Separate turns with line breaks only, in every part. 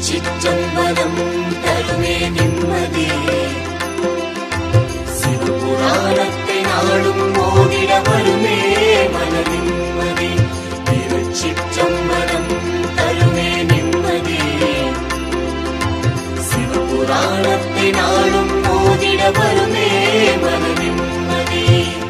திருச்சிற்றம்பலம் தருமே நிம்மதி சிவபுராணத்தை நாளும் ஓதிட வருமே மன நிம்மதி திருச்சிற்றம்பலம் தருமே நிம்மதி சிவபுராணத்தை நாளும் ஓதிட வருமே மன நிம்மதி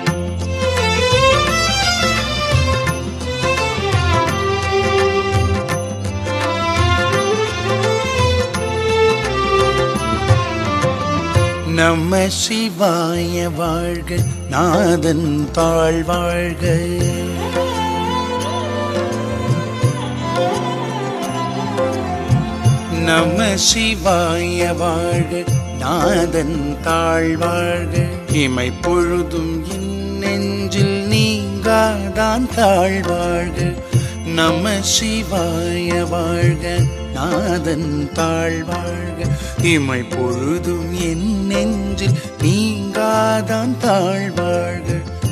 நம சிவாய வாழ்க நாதன் தாழ் வாழ்க நம சிவாய வாழ்க நாதன் தாழ் வாழ்க இமை பொழுதும் என் நெஞ்சில் நீங்காதான் தாழ் வாழ்க நம சிவாய வாழ்க நாதன் தாழ் வாழ்க இமை பொழுதும் என் நெஞ்சில் நீங்காதான் தாழ் வாழ்க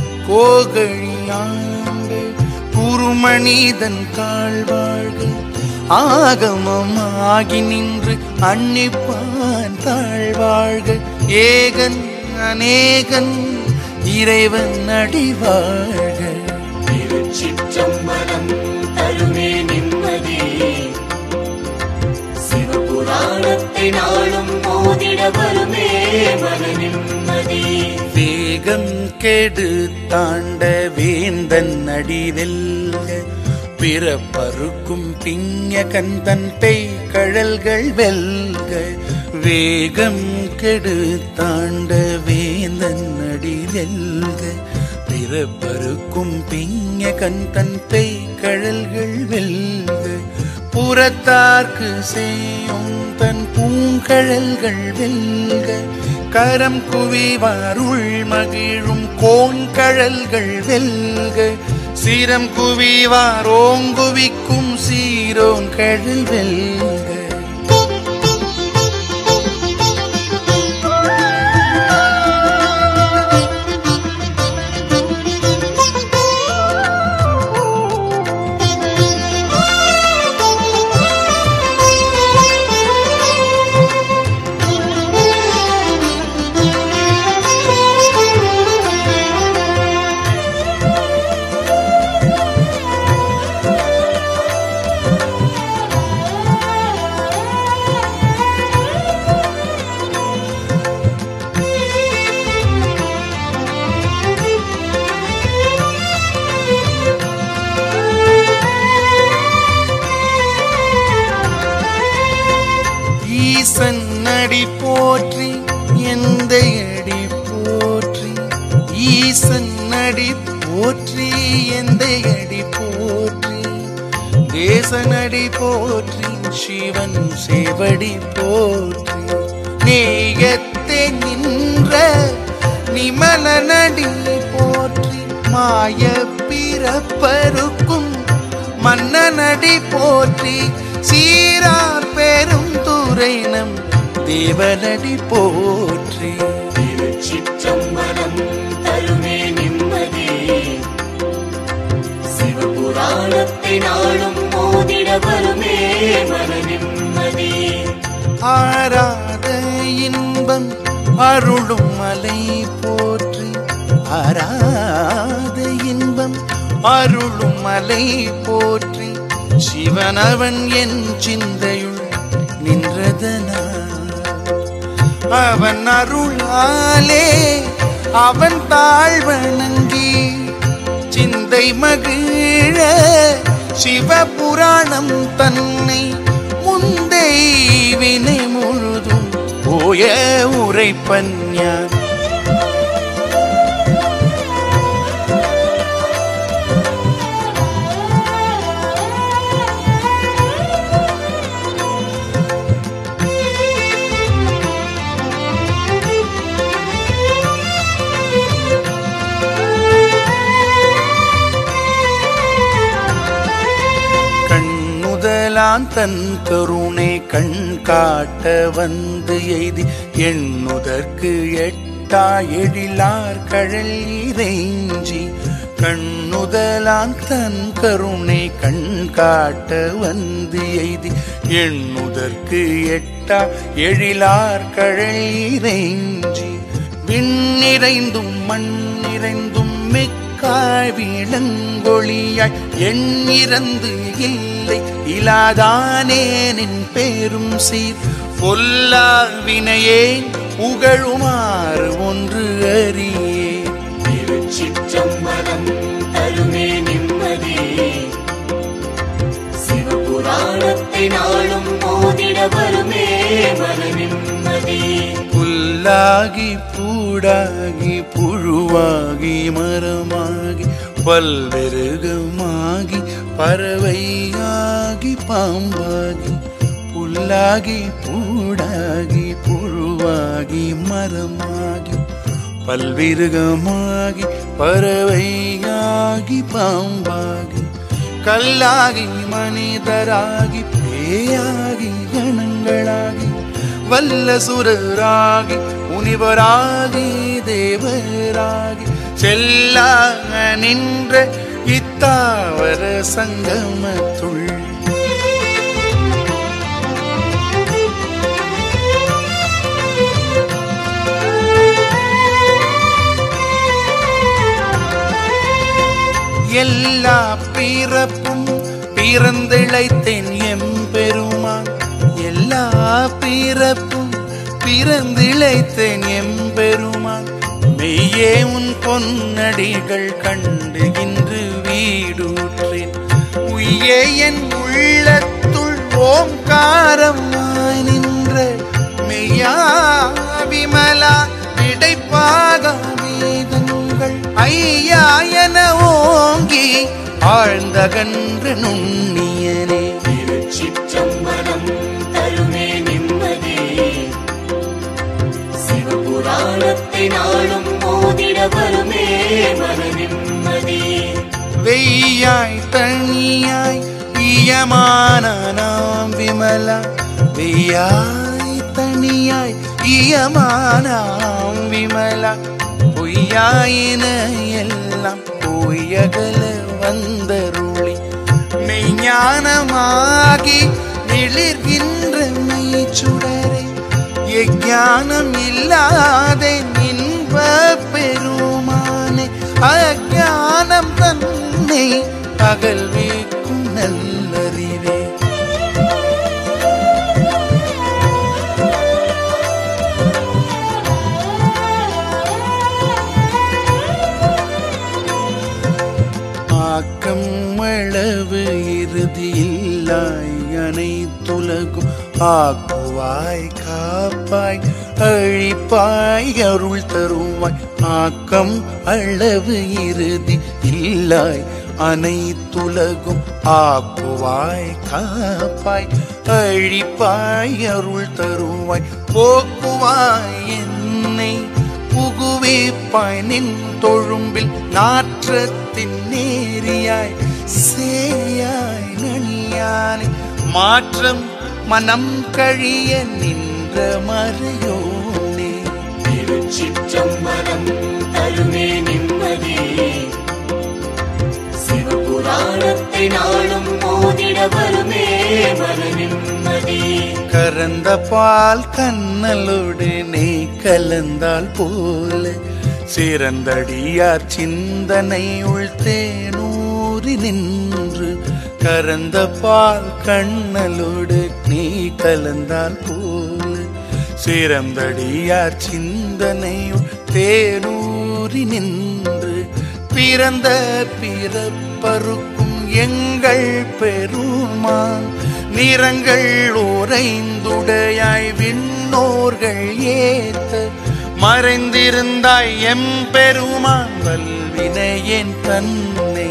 கோகழியாண்டு குருமனிதன் தாழ் வாழ்க ஆகமம் ஆகி நின்று அன்னிப்பான் தாழ்வாழ்க ஏகன் அநேகன் இறைவன் அடிவாழ்க
திருச்சிற்றம்பலம் தருமே நிம்மதி சிவபுராணத்தை நாளும் மோதிட வருமே மன நிம்மதி
வேகம் கெடு தாண்ட வேந்தன் அடிவெல்க பிறப்பருக்கும் பிஞ கந்தன் பெய் கழல்கள் வெல்க வேகம் கெடு தாண்ட வேந்தன் அடி வெல்க பிறப்பருக்கும் பிஞ கந்தன் பெய் கழல்கள் வெல்க புறத்தார்க்கு செய்யும் தன் பூங்கழல்கள் வெல்க கரம் குவிவாருள் மகிழும் கோண்கழல்கள் வெல்க சீரம் குவிவார் ஓங்குவிக்கும் சீரோன் கழல் வெல்க ஈசன் அடி போற்றி எந்த அடி போற்றி ஈசன் அடி போற்றி எந்த அடி போற்றி தேசனடி போற்றி சிவன் சேவடி போற்றி நேயத்தே நின்ற நிமலனடி போற்றி மாய பிறப்பருக்கும் மன்னனடி போற்றி சீரார் பெரும் துரைனம் தேவனடி போற்றி
திருச்சிற்றம்பலம் தருமே நிம்மதி சிவபுராணத்தை நாளும் மோதிட வருமே மன நிம்மதி
ஆராத இன்பம் அருளும் மலை போற்றி ஆராத இன்பம் அருளும் மலை போற்றி சிவனவன் என் சிந்தையுள் நின்றதனா அவன் அருளாலே அவன் தாழ்வணங்கி சிந்தை மகிழ சிவபுராணம் தன்னை முந்தை வினை முழுதும் போய உரைப்பன் ஞான் கண்ணுதலான் தன் கருணை கண் காட்ட வந்து எய்தி எண்ணுதற்கு எட்டா எழிலார் கழல் இறைஞ்சி கண்ணுதலான் தன் கருணை கண் காட்ட வந்து எய்தி எண்ணுதற்கு எட்டா எழிலார் கழையிறைஞ்சி விண்ணிறைந்தும் மண்ணிறைந்தும் மிக்காய் விளங்கொழியாய் எண்ணிறந்து இல்லை இலாதானே நின் பேரும் சீர் பொல்லா வினையேன் புகழுமாறு ஒன்று அறியே
திருச்சிற்றம்பலம் தருமே நிம்மதி சிவபுராணத்தை நாளும் மோதிட வருமே மன நிம்மதி
புல்லாகி பூடாகி புழுவாகி மரமாகி பல்வெருகமாகி பறவையாகி பாம்பாகி புல்லாகி பூடாகி புழுவாகி மரமாகி பல்விருகமாகி பறவையாகி பாம்பாகி கல்லாகி மனிதராகி பேயாகி கணங்களாகி வல்ல சுரராகி முனிவராகி தேவராகி செல்லா நின்ற இத்தாவர சங்கமத்துள் எல்லா பிறப்பும் பிறந்திழைத்தேன் எம்பெருமான் எல்லா பிறப்பும் பிறந்திழைத்தேன் எம்பெருமான் மெய்யே உன் பொன்னடிகள் கண்டு இன்று வீடுற்றேன் உய்யே என் உள்ளத்துள் ஓங்காரமாய் நின்ற மெய்யா விமலா இடைப்பாக வேதங்கள் ஐயா என ஓங்கி ஆழ்ந்தகன்ற நுண்ணியனே
திருச்சிற்றம்பலம் தருமே நிம்மதி சிவபுராணத்தை நாளும் மோதிட வருமே மன நிம்மதி
வெய்யாய் தனியாய் ஈயமான நாம் விமலா வெய்யாய் தனியாய் ஈயமானாம் விமலா பொய்யாயின எல்லாம் பொய்யகல வந்தருளி மெய்ஞானமாகி மிளிர்கின்ற மெய்ச்சுடரே எஞ்ஞானம் இல்லாதே இன்ப பெருமானே அஞ்ஞானம் தன்னை அகல்விக்கும் நல்லறிவே ஆக்கம் அளவு இறுதியில்லாய் அனைத்துலகும் ஆக்குவாய் காப்பாய் அழிப்பாய் அருள் தருவாய் ஆக்கம் அளவு இறுதி இல்லாய் அனைத்துலகும் ஆக்குவாய் காப்பாய் அழிப்பாய் அருள் தருவாய் போக்குவாய் என்னை புகுவிப்பாய் நின் தொழும்பில் நாற்றத்தின் நேரியாய் சேயாய் நனியானை மாற்றம் மனம் கழிய நின்ற மறையோனே
திருச்சிற்றம்பலம் தருமே நிம்மதி சிவபுராணத்தை நாளும் மோதிட வருமே மன நிம்மதி
கறந்த பால் கண்ணலோடு நீ கலந்தால் போல சிறந்தடியார் சிந்தனை உள் தேனூறி நின்று கறந்த பால் கண்ணலோடு நீ கலந்தால் போல சிறந்தடியார் சிந்தனை உள் தேனூறி நின்று பிறந்த பிறப்பருக்கும் எங்கள் பெருமான் நிறங்கள் உறைந்துடையாய் விண்ணோர்கள் ஏத்த மறைந்திருந்தாய் எம் பெருமான் வல்வினையேன் தன்னை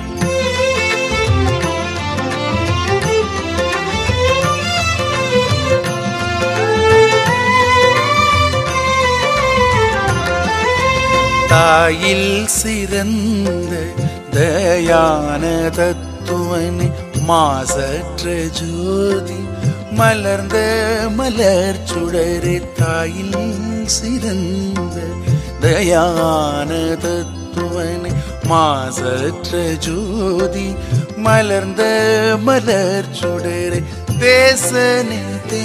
தாயில் சிறந்த தயான தத்துவனே மாசற்ற ஜோதி மலர்ந்த மலர் சுடரே தாயில் சிறந்த தயான தத்துவனே மாசற்ற ஜோதி மலர்ந்த மலர் சுடரை தேசனே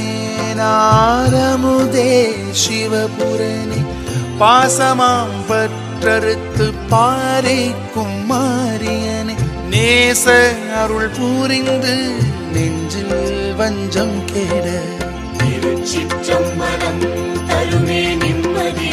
தேனாரமுதே சிவபுரணி பாசமாம் பற்றறுத்து பாறைக்கும் மாரியனே நேச அருள் புரிந்து நெஞ்சில் வஞ்சம் கேட
திருச்சிற்றம்பலம் தருமே நிம்மதி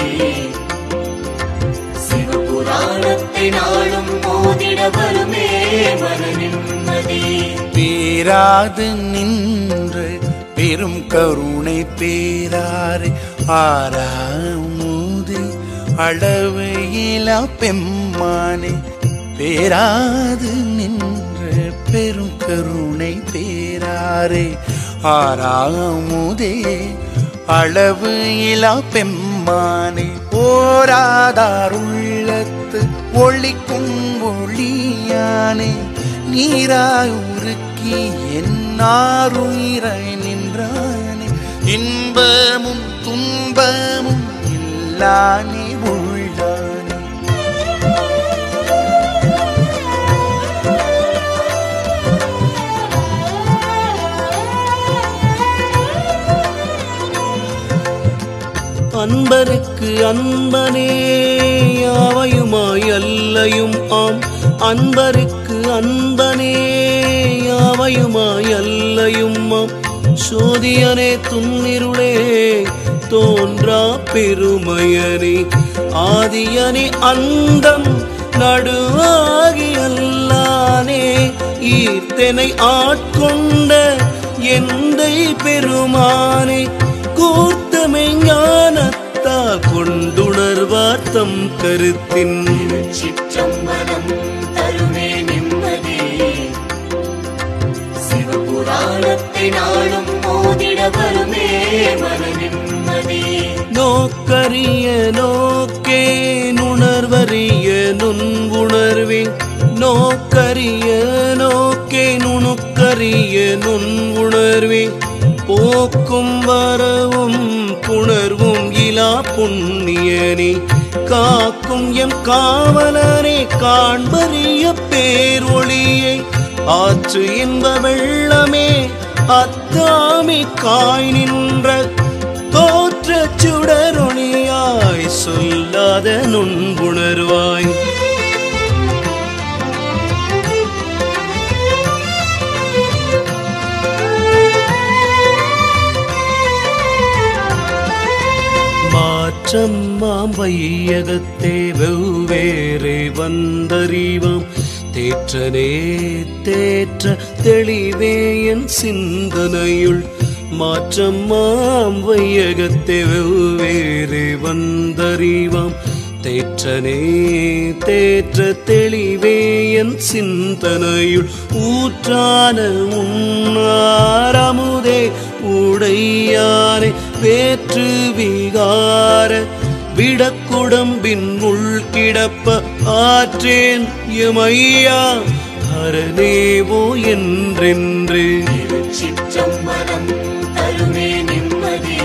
சிவபுராணத்தை நாளும் மோதிட வருமே மன நிம்மதி
பேராது நின்று பெரும் கருணை பேராரை ஆறாமுதி அளவு இலா பெம்மானே பேராது நின்று பெரும் கருணை பேராரே ஆறாமுதே அளவு இலா பெம்மானே போராதார் உள்ளத்து ஒளிக்கும் ஒளியானே நீராய் உருக்கி என்னாருயிராய் நின்றானே இன்பமும் துன்பமும் இல்லானே உள்ளானே
அன்பருக்கு அன்பனே யாவையுமாய் அல்லையும் ஆம் அன்பருக்கு அன்பனே யாவையுமாய் அல்லையும் ஆம் சோதியனே துன்னிருளே தோன்றா பெருமையனே ஆதியனே அந்தம் நடுவாகி அல்லானே ஈர்த்தனை ஆட்கொண்ட எந்தை பெருமானே கூர்த்தமை ஞானத்தால் கொண்டுணர்வார் தம் கருத்தின்
திருச்சிற்றம்பலம் தருமே நிம்மதி சிவபுராணத்தை நாளும் மோதிட வருமே மன நிம்மதி
நோக்கரிய நோக்கே நுணர்வறிய நுண்வுணர்வேன் நோக்கரிய நோக்கே நுணுக்கரிய நுண்வுணர்வேன் போக்கும் வரவும் புணர்வும் இலா புண்ணியனே காக்கும் எம் காவலனே காண்பறிய பேரொளியை ஆற்று என்ப வெள்ளமே அத்தாமி காய் நின்ற தோற்ற சுடரொளியாய் சொல்லாத நுண்புணர்வாய் மாற்றம் மாம் வையகத்தே வெவ்வேறு வந்தறிவாம் தேற்றனே தேற்ற தெளிவே என் சிந்தனையுள் மாற்றம் மாம் வையகத்தே வெவ்வேறு வந்தறிவாம் தேற்றனே தேற்ற தெளிவே என் சிந்தனையுள் ஊற்றான உன்னாரமுதே உடையானே வேற்று விகார விடக்குடம்பின் உள் கிடப்ப ஆற்றேன் எமையா அரணேவோ என்றென்று
திருச்சிற்றம்பலம் தருமே நிம்மதி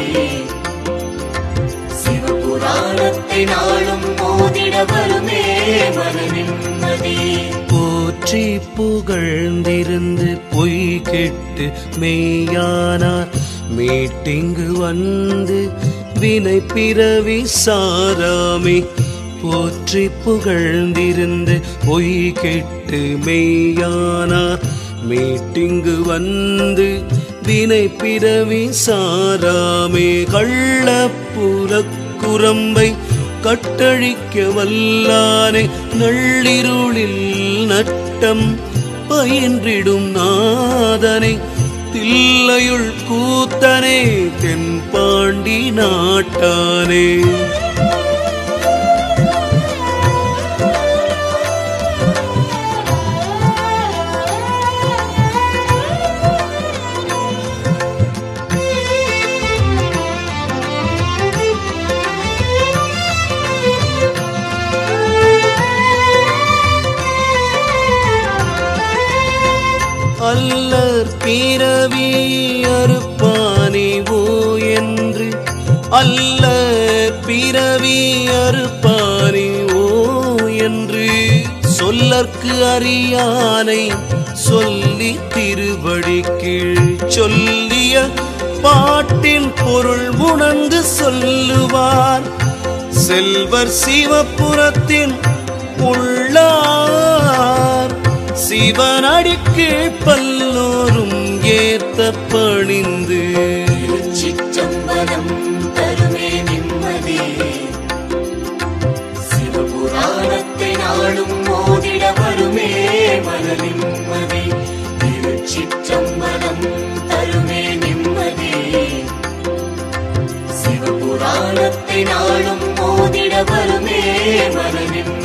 சிவபுராணத்தை நாளும் மோதிட வருமே மன நிம்மதி
போற்றி புகழ்ந்திருந்து பொய் கெட்டு மெய்யானார் மீட்டிங்கு வந்து வினை பிறவி சாராமே போற்றி புகழ்ந்திருந்து பொய் கெட்டு மெய்யானார் மீட்டிங்கு வந்து வினை பிறவி சாராமே கள்ளப்புறக்குரம்பை கட்டழிக்க வல்லானே நள்ளிருளில் நட்டம் பயின்றிடும் நாதனை தில்லையுள் கூத்தனே தென்பாண்டி நாட்டானே அல்லர் பிறவி அறுப்பானே ஓ என்று அல்லர் பிறவி அறுப்பானே ஓ என்று சொல்லற்கு அறியானை சொல்லி திருவடி கீழ் சொல்லிய பாட்டின் பொருள் உணர்ந்து சொல்லுவார் செல்வர் சிவபுரத்தின் உள்ளார் சிவனடி கீழ் பல்லோரும் ஏத்த பணிந்து
சிற்றம்பலம் தருமே நிம்மதி சிவபுராணத்தை நாளும் மோதிட வருமே மன நிம்மதி திருச்சிற்றம்பலம் தருமே நிம்மதி சிவபுராணத்தை நாளும் மோதிட வருமே மன நிம்மதி